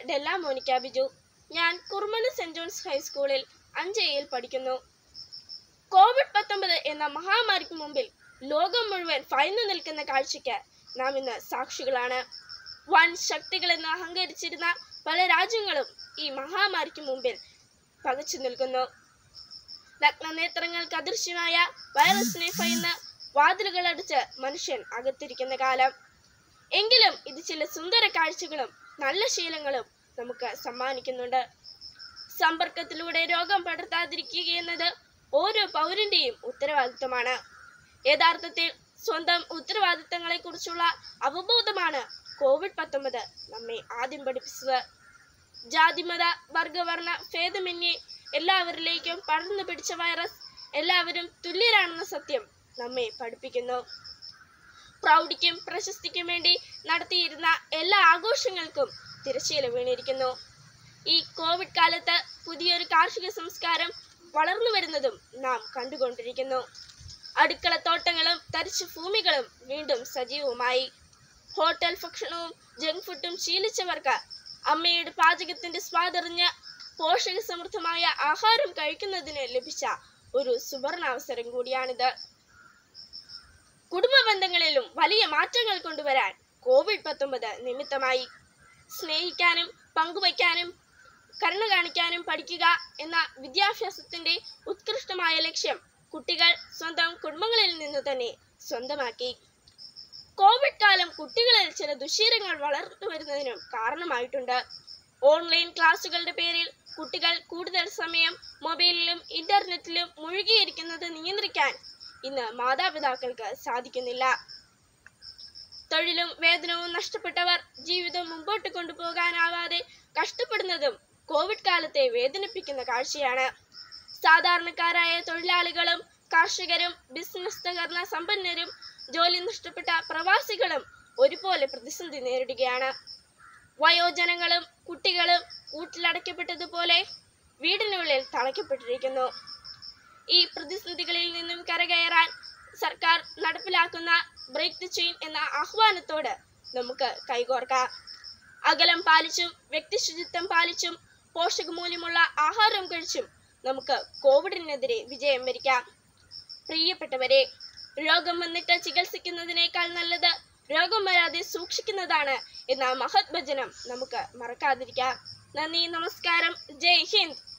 ഡെല്ല Monica Biju ഞാൻ കുർമണ saint John's ഹൈസ്കൂളിൽ അഞ്ചയിൽ പഠിക്കുന്നു കോവിഡ് പത്തൊമ്പത് എന്ന മഹാമാരിക്ക് മുമ്പിൽ ലോകം മുഴുവൻ ഭയന്നു നിൽക്കുന്ന കാഴ്ചയ്ക്ക് നാം ഇന്ന് സാക്ഷികളാണ് വൻ ശക്തികളെന്ന് അഹങ്കരിച്ചിരുന്ന പല രാജ്യങ്ങളും ഈ മഹാമാരിക്ക് മുമ്പിൽ പകച്ചു നിൽക്കുന്നു നഗ്നനേത്രങ്ങൾക്ക് അദൃശ്യമായ വൈറസിനെ ഭയന്ന് വാതിലുകളടച്ച് മനുഷ്യൻ അകത്തിരിക്കുന്ന കാലം എങ്കിലും ഇത് ചില സുന്ദര കാഴ്ചകളും നല്ല ശീലങ്ങളും നമുക്ക് സമ്മാനിക്കുന്നുണ്ട് സമ്പർക്കത്തിലൂടെ രോഗം പടർത്താതിരിക്കുക എന്നത് ഓരോ പൗരന്റെയും ഉത്തരവാദിത്തമാണ് യഥാർത്ഥത്തിൽ സ്വന്തം ഉത്തരവാദിത്തങ്ങളെക്കുറിച്ചുള്ള അവബോധമാണ് കോവിഡ് പത്തൊമ്പത് നമ്മെ ആദ്യം പഠിപ്പിച്ചത് ജാതിമത വർഗവർണ്ണ ഭേദമന്യേ എല്ലാവരിലേക്കും പടർന്നു പിടിച്ച വൈറസ് എല്ലാവരും തുല്യരാണെന്ന സത്യം നമ്മെ പഠിപ്പിക്കുന്നു പ്രൗഢിക്കും പ്രശസ്തിക്കും വേണ്ടി നടത്തിയിരുന്ന എല്ലാ ആഘോഷങ്ങൾക്കും തിരശ്ശീല വീണിരിക്കുന്നു ഈ കോവിഡ് കാലത്ത് പുതിയൊരു കാർഷിക സംസ്കാരം വളർന്നു വരുന്നതും നാം കണ്ടുകൊണ്ടിരിക്കുന്നു അടുക്കളത്തോട്ടങ്ങളും തരിശു ഭൂമികളും വീണ്ടും സജീവമായി ഹോട്ടൽ ഭക്ഷണവും ജങ്ക് ഫുഡും ശീലിച്ചവർക്ക് അമ്മയുടെ പാചകത്തിന്റെ സ്വാദറിഞ്ഞ് പോഷക സമൃദ്ധമായ ആഹാരം കഴിക്കുന്നതിന് ലഭിച്ച ഒരു സുവർണാവസരം കൂടിയാണിത് കുടുംബ ബന്ധങ്ങളിലും വലിയ മാറ്റങ്ങൾ കൊണ്ടുവരാൻ കോവിഡ് പത്തൊമ്പത് നിമിത്തമായി സ്നേഹിക്കാനും പങ്കുവയ്ക്കാനും കരുണ കാണിക്കാനും പഠിക്കുക എന്ന വിദ്യാഭ്യാസത്തിന്റെ ഉത്കൃഷ്ടമായ ലക്ഷ്യം കുട്ടികൾ സ്വന്തം കുടുംബങ്ങളിൽ നിന്ന് തന്നെ സ്വന്തമാക്കി കോവിഡ് കാലം കുട്ടികളിൽ ചില ദുശീലങ്ങൾ വളർന്നു വരുന്നതിനും കാരണമായിട്ടുണ്ട് ഓൺലൈൻ ക്ലാസുകളുടെ പേരിൽ കുട്ടികൾ കൂടുതൽ സമയം മൊബൈലിലും ഇന്റർനെറ്റിലും മുഴുകിയിരിക്കുന്നത് നിയന്ത്രിക്കാൻ ഇന്ന് മാതാപിതാക്കൾക്ക് സാധിക്കുന്നില്ല തൊഴിലും വേതനവും നഷ്ടപ്പെട്ടവർ ജീവിതം മുമ്പോട്ട് കൊണ്ടുപോകാനാവാതെ കഷ്ടപ്പെടുന്നതും കോവിഡ് കാലത്തെ വേദനിപ്പിക്കുന്ന കാഴ്ചയാണ് സാധാരണക്കാരായ തൊഴിലാളികളും കർഷകരും ബിസിനസ് തകർന്ന സമ്പന്നരും ജോലി നഷ്ടപ്പെട്ട പ്രവാസികളും ഒരുപോലെ പ്രതിസന്ധി നേരിടുകയാണ് വയോജനങ്ങളും കുട്ടികളും കൂട്ടിലടയ്ക്കപ്പെട്ടതുപോലെ വീടിനുള്ളിൽ തളയ്ക്കപ്പെട്ടിരിക്കുന്നു ഈ പ്രതിസന്ധികളിൽ നിന്നും കരകയറാൻ സർക്കാർ നടപ്പിലാക്കുന്ന ബ്രേക്ക് ദി ചെയിൻ എന്ന ആഹ്വാനത്തോട് നമുക്ക് കൈകോർക്കാം അകലം പാലിച്ചും വ്യക്തി ശുചിത്വം പാലിച്ചും പോഷകമൂല്യമുള്ള ആഹാരം കഴിച്ചും നമുക്ക് കോവിഡിനെതിരെ വിജയം വരിക്കാം പ്രിയപ്പെട്ടവരെ രോഗം വന്നിട്ട് ചികിത്സിക്കുന്നതിനേക്കാൾ നല്ലത് രോഗം വരാതെ സൂക്ഷിക്കുന്നതാണ് എന്ന മഹത് ഭജനം നമുക്ക് മറക്കാതിരിക്കാം നന്ദി നമസ്കാരം ജയ് ഹിന്ദ്